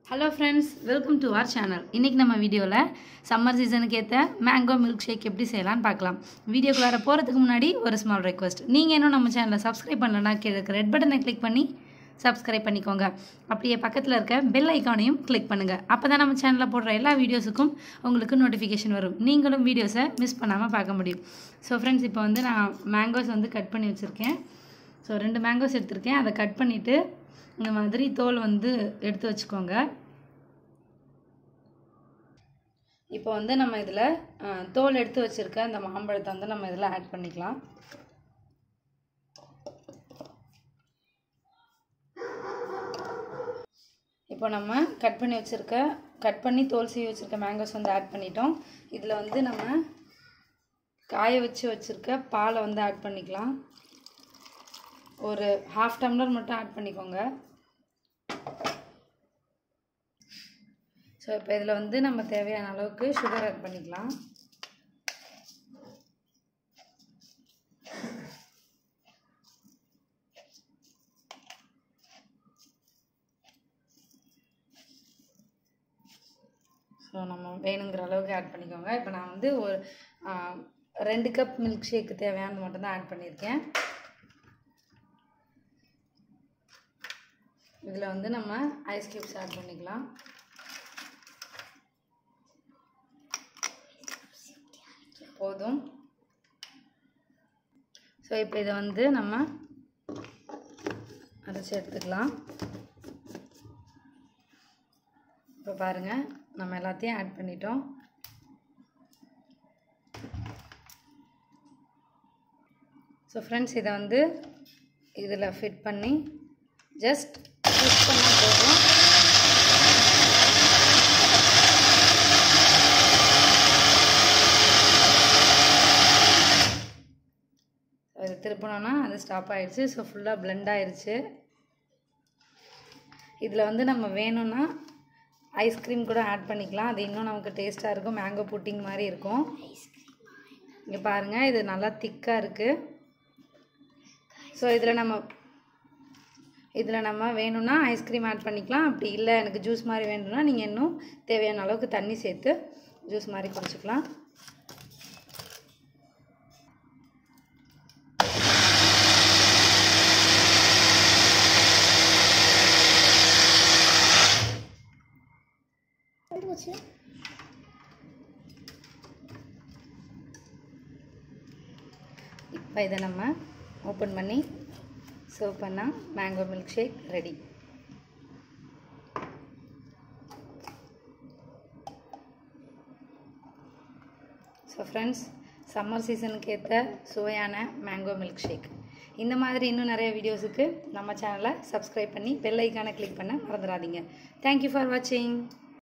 hello friends welcome to our channel இன்றைக்கி நம்ம வீடியோவில் சம்மர் சீசனுக்கு ஏற்ற மேங்கோ மில்க் ஷேக் எப்படி செய்யலாம்னு பார்க்கலாம் வீடியோக்குள்ளார போகிறதுக்கு முன்னாடி ஒரு ஸ்மால் ரெக்வஸ்ட் நீங்கள் இன்னும் நம்ம சேனலை சப்ஸ்கிரைப் பண்ணலன்னா கீழே இருக்க ரெட் பட்டனை கிளிக் பண்ணி சப்ஸ்கிரைப் பண்ணிக்கோங்க அப்படியே பக்கத்தில் இருக்க பெல் ஐக்கானையும் கிளிக் பண்ணுங்கள் அப்போ தான் நம்ம சேனலில் போடுற எல்லா வீடியோஸுக்கும் உங்களுக்கு நோட்டிஃபிகேஷன் வரும் நீங்களும் வீடியோஸை மிஸ் பண்ணாமல் பார்க்க முடியும் ஸோ ஃப்ரெண்ட்ஸ் இப்போ வந்து நான் மேங்கோஸ் வந்து கட் பண்ணி வச்சுருக்கேன் ஸோ ரெண்டு மேங்கோஸ் எடுத்திருக்கேன் அதை கட் பண்ணிவிட்டு இந்த மாதிரி தோல் வந்து எடுத்து வச்சுக்கோங்க இப்போ வந்து நம்ம இதில் தோல் எடுத்து வச்சுருக்க இந்த மாம்பழத்தை வந்து நம்ம இதில் ஆட் பண்ணிக்கலாம் இப்போ நம்ம கட் பண்ணி வச்சுருக்க கட் பண்ணி தோல் சீவி வச்சுருக்க மேங்கோஸ் வந்து ஆட் பண்ணிட்டோம் இதில் வந்து நம்ம காய வச்சு வச்சுருக்க பாலை வந்து ஆட் பண்ணிக்கலாம் ஒரு ஹாஃப் டம்ளர் மட்டும் ஆட் பண்ணிக்கோங்க ஸோ இப்போ இதில் வந்து நம்ம தேவையான அளவுக்கு சுகர் ஆட் பண்ணிக்கலாம் ஸோ நம்ம வேணுங்கிற அளவுக்கு ஆட் பண்ணிக்கோங்க இப்போ நான் வந்து ஒரு ஆ, ரெண்டு கப் மில்க் ஷேக்கு தேவையானது மட்டும்தான் ஆட் பண்ணியிருக்கேன் இதில் வந்து நம்ம ஐஸ் க்யூப்ஸ் ஆட் பண்ணிக்கலாம் போதும் ஸோ இப்போ இதை வந்து நம்ம அரைச்சி எடுத்துக்கலாம் இப்போ பாருங்கள் நம்ம எல்லாத்தையும் ஆட் பண்ணிட்டோம் ஸோ ஃப்ரெண்ட்ஸ் இதை வந்து இதில் ஃபிட் பண்ணி ஜஸ்ட் யூஸ் பண்ணால் போதும் அது திருப்பினோன்னா அது ஸ்டாப் ஆயிடுச்சு ஸோ ஃபுல்லாக பிளெண்ட் ஆயிடுச்சு இதில் வந்து நம்ம வேணும்னா ஐஸ்கிரீம் கூட ஆட் பண்ணிக்கலாம் அது இன்னும் நமக்கு டேஸ்ட்டாக இருக்கும் மேங்கோ புட்டிங் மாதிரி இருக்கும் இங்கே பாருங்கள் இது நல்லா திக்காக இருக்குது ஸோ இதில் நம்ம இதில் நம்ம வேணும்னா ஐஸ்கிரீம் ஆட் பண்ணிக்கலாம் அப்படி இல்லை எனக்கு ஜூஸ் மாதிரி வேணும்னா நீங்கள் இன்னும் தேவையான அளவுக்கு தண்ணி சேர்த்து ஜூஸ் மாதிரி குடிச்சிக்கலாம் இப்போ இதை நம்ம ஓப்பன் பண்ணி சர்வ் பண்ணால் mango milkshake ready so friends summer சீசனுக்கு ஏற்ற சுவையான மேங்கோ மில்க் ஷேக் இந்த மாதிரி இன்னும் நிறைய வீடியோஸுக்கு நம்ம சேனலை சப்ஸ்கிரைப் பண்ணி பெல் ஐக்கானை கிளிக் பண்ண மறந்துடாதீங்க தேங்க்யூ ஃபார் வாட்சிங்